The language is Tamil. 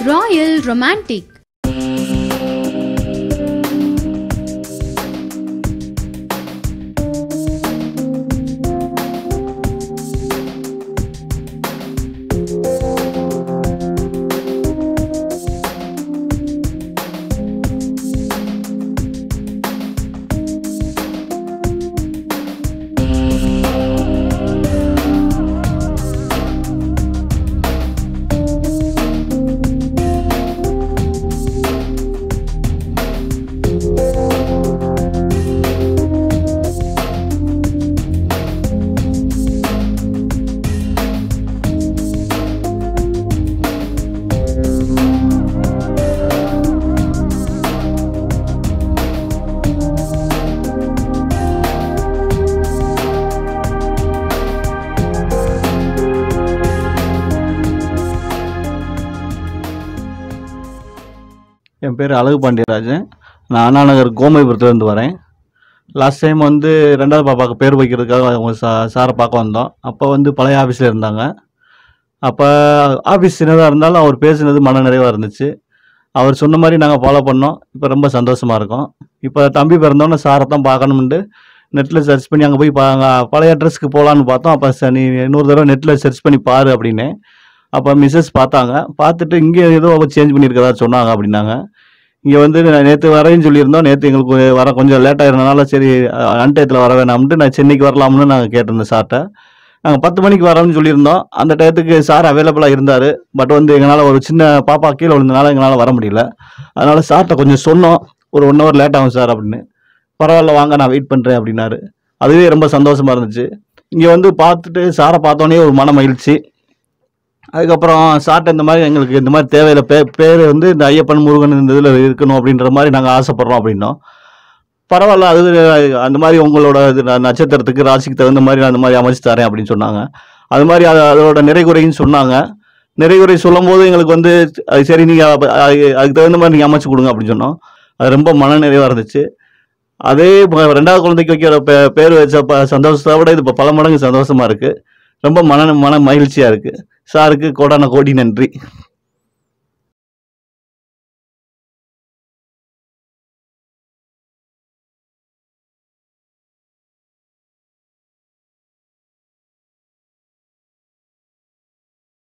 Royal Romantic. என் பேர் அழகு பாண்டியராஜன் நான் அண்ணா நகர் கோமதிபுரத்துலேருந்து வரேன் லாஸ்ட் டைம் வந்து ரெண்டாவது பாப்பாவுக்கு பேர் வைக்கிறதுக்காக அவங்க சா சாரை பார்க்க வந்தோம் அப்போ வந்து பழைய ஆஃபீஸில் இருந்தாங்க அப்போ ஆஃபீஸ் சின்னதாக இருந்தாலும் அவர் பேசுனது மன நிறைவாக இருந்துச்சு அவர் சொன்ன மாதிரி நாங்கள் ஃபாலோ பண்ணோம் இப்போ ரொம்ப சந்தோஷமாக இருக்கோம் இப்போ தம்பி பிறந்தோன்னே சாரை தான் பார்க்கணும்ட்டு நெட்டில் சர்ச் பண்ணி அங்கே போய் பா அங்க பழைய அட்ரஸ்க்கு போகலான்னு பார்த்தோம் அப்போ ச நீ இன்னொரு தடவை நெட்டில் சர்ச் பண்ணி பாரு அப்படின்னு அப்போ மிஸ்ஸஸ் பார்த்தாங்க பார்த்துட்டு இங்கே ஏதோ சேஞ்ச் பண்ணியிருக்கதா சொன்னாங்க அப்படின்னாங்க இங்கே வந்து நேற்று வரேன்னு சொல்லியிருந்தோம் நேற்று எங்களுக்கு வர கொஞ்சம் லேட் ஆயிருந்தனால சரி அன்டயத்தில் வர வேணாம்ட்டு நான் சென்னைக்கு வரலாம்னு நாங்கள் கேட்டிருந்தோம் சார்கிட்ட நாங்கள் பத்து மணிக்கு வரோம்னு சொல்லியிருந்தோம் அந்த டயத்துக்கு சார் அவைலபிளாக இருந்தார் பட் வந்து எங்களால் ஒரு சின்ன பாப்பா கீழே விழுந்தனால எங்களால் வர முடியல அதனால் சார்கிட்ட கொஞ்சம் சொன்னோம் ஒரு ஒன் ஹவர் லேட் ஆகும் சார் அப்படின்னு பரவாயில்ல வாங்க நான் வெயிட் பண்ணுறேன் அப்படின்னாரு அதுவே ரொம்ப சந்தோஷமாக இருந்துச்சு இங்கே வந்து பார்த்துட்டு சாரை பார்த்தோன்னே ஒரு மன மகிழ்ச்சி அதுக்கப்புறம் சார்ட்ட இந்த மாதிரி எங்களுக்கு இந்த மாதிரி தேவையில்ல பே பேர் வந்து இந்த ஐயப்பன் முருகன் இந்த இதில் இருக்கணும் அப்படின்ற மாதிரி நாங்கள் ஆசைப்படுறோம் அப்படின்னோம் பரவாயில்ல அது அந்த மாதிரி உங்களோட இது ந- நட்சத்திரத்துக்கு ராசிக்கு தகுந்த மாதிரி நான் அந்த மாதிரி அமைச்சு தரேன் அப்படின்னு சொன்னாங்க அது மாதிரி அது அதோட நிறைகுறைன்னு சொன்னாங்க நிறைகுறை சொல்லும்போது எங்களுக்கு வந்து அது சரி நீங்கள் அதுக்கு தகுந்த மாதிரி நீங்கள் அமைச்சு கொடுங்க அப்படின்னு சொன்னோம் அது ரொம்ப மன நிறைவாக இருந்துச்சு அதே ப- ரெண்டாவது குழந்தைக்கு வைக்கிற பே பேர் வச்ச ப சந்தோஷத்தை விட இது இப்போ பல மடங்கு சந்தோஷமாக இருக்குது ரொம்ப மன மன மகிழ்ச்சியாக இருக்குது சாருக்கு கோடான கோடி நன்றி